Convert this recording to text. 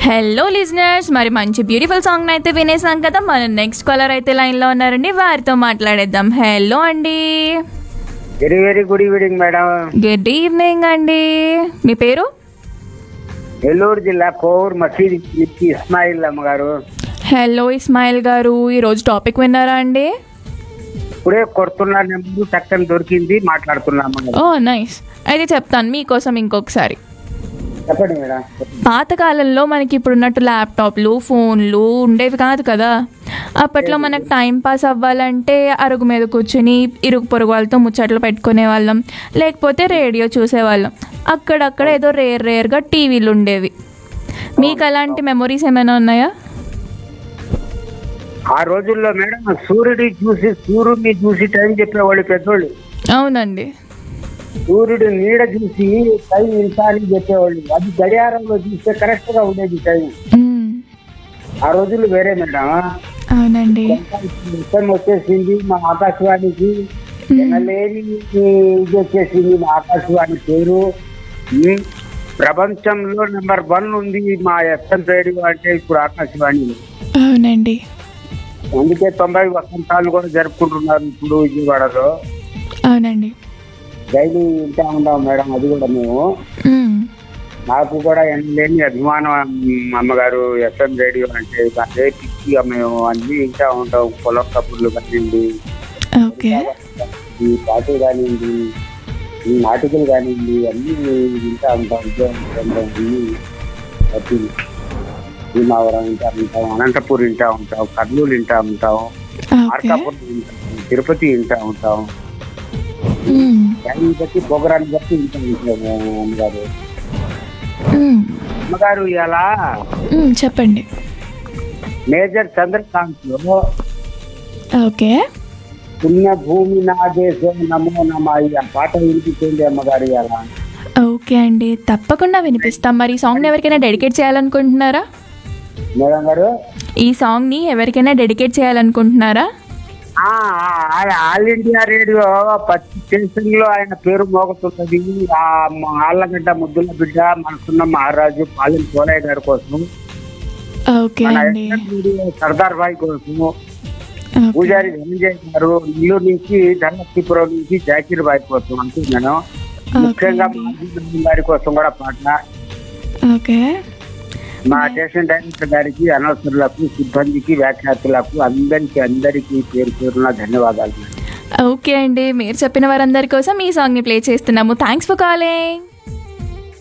Hello listeners మరి మంచి beautiful song అయితే వినేసాం కదా మన నెక్స్ట్ కాలర్ అయితే లైన్లో ఉన్నారండి వారితో మాట్లాడేద్దాం హలో అండి very very good evening madam good evening అండి మీ పేరు నెల్లూరు జిల్లా కోవూరు మసీద్ నుంచి ఇస్మాయిల్ అమ్మగారు హలో ఇస్మాయిల్ గారు ఈరోజు టాపిక్ విన్నారా అండి ఇప్పుడే కొడుతున్న నెంబర్ చక్కని దొరికింది మాట్లాడుతున్నా అమ్మగారు ఓ నైస్ అయితే చెప్తాను మీకోసం ఇంకొకసారి చెప్పండి మేడం పాతకాలంలో మనకి ఇప్పుడున్నట్టు ల్యాప్టాప్లు ఫోన్లు ఉండేవి కాదు కదా అప్పట్లో మనకు టైం పాస్ అవ్వాలంటే అరుగు మీద కూర్చుని ఇరుగు పొరుగు వాళ్ళతో ముచ్చట్లు పెట్టుకునే వాళ్ళం లేకపోతే రేడియో చూసేవాళ్ళం అక్కడక్కడ ఏదో రేర్ రేర్గా టీవీలు ఉండేవి మీకు అలాంటి మెమొరీస్ ఏమైనా ఉన్నాయా ఆ రోజుల్లో మేడం సూర్యుడి చూసి సూర్యుడిని చూసి టైం చెప్పేవాళ్ళు పెద్దోళ్ళు అవునండి సూర్యుడు నీడ చూసి టైం ఇంత అని చెప్పేవాళ్ళు అది గడియారంలో చూస్తే కరెక్ట్ గా ఉండేది టైం మ్మ్. ఆ రోజులు వేరే మేడం అవునండి మొత్తం వచ్చేసింది మా ఆకాశవాణికి వినలేని ఇది వచ్చేసింది మా ఆకాశవాణి పేరు ఉమ్, ప్రపంచంలో నెంబర్ వన్ ఉంది మా ఎస్ఎం రేడియో అంటే ఇప్పుడు ఆకాశవాణి అవునండి అందుకే తొంభై వసంతాలు కూడా జరుపుకుంటున్నారు ఇప్పుడు విజయవాడలో అవునండి డైలీ వింటా ఉన్నాం మేడం అది కూడా మేము మ్మ్. నాకు కూడా ఎనలేని అభిమానం ఉమ్, అమ్మగారు ఎస్ఎం రేడియో అంటే అదే పిచ్చిగా మేము అన్ని వింటా ఉంటాం పొలం కబుర్లు కానివ్వండి ఓకే ఈ పాటలు కానివ్వండి ఈ నాటికలు కానివ్వండి అన్ని వింటా ఉంటాం విజయవంతం అన్ని ప్రతి భీమావరం వింటా ఉంటాం అనంతపూర్ వింటా ఉంటాం కర్నూలు వింటా ఉంటాం ఓకే మార్కాపురం వింటా ఉంటాం తిరుపతి వింటా ఉంటాం మ్మ్. దాన్ని బట్టి ప్రోగ్రాన్ని బట్టి వింటా ఉంటాం అమ్మగారు మ్మ్. అమ్మగారు ఇలా మ్మ్. చెప్పండి మేజర్ చంద్రకాంత్ లో ఓకే పుణ్య భూమి నా దేశం నమో నమాయి ఆ పాట వినిపించింది అమ్మగారు ఇలా ఓకే అండి తప్పకుండా వినిపిస్తాం మరి ఈ సాంగ్ని ఎవరికైనా డెడికేట్ చేయాలనుకుంటున్నారా మేడం గారు ఈ సాంగ్ని ఎవరికైనా డెడికేట్ చేయాలనుకుంటున్నారా ఆ, ఆ, ఆల్ ఇండియా రేడియో ప్రతి స్టేషన్ లో ఆయన పేరు మోగుతున్నది ఆ మ- ఆళ్ళగడ్డ ముద్దుల బిడ్డ మనసున్న మహారాజు పాలెం పోలయ్య గారి కోసం ఓకే మన అండి FM రేడియో సర్దార్ భాయ్ కోసం ఓకే. పూజారి ధనంజయ్ గారు నెల్లూరు నుంచి ధనలక్ష్మీపురం నుంచి జాకీర్ భాయ్ కోసం అంటున్నాను ముఖ్యంగా అండి. మాజీ మంత్రి గారి కోసం కూడా పాట ఓకే మా స్టేషన్ డైరెక్టర్ గారికి అనవసరులకు సిబ్బందికి వ్యాఖ్యాతులకు అందరికి అందరికీ పేరు పేరున ధన్యవాదాలు ఓకే అండి మీరు చెప్పిన వారందరి కోసం ఈ సాంగ్ని ప్లే చేస్తున్నాము థ్యాంక్స్ ఫర్ కాలింగ్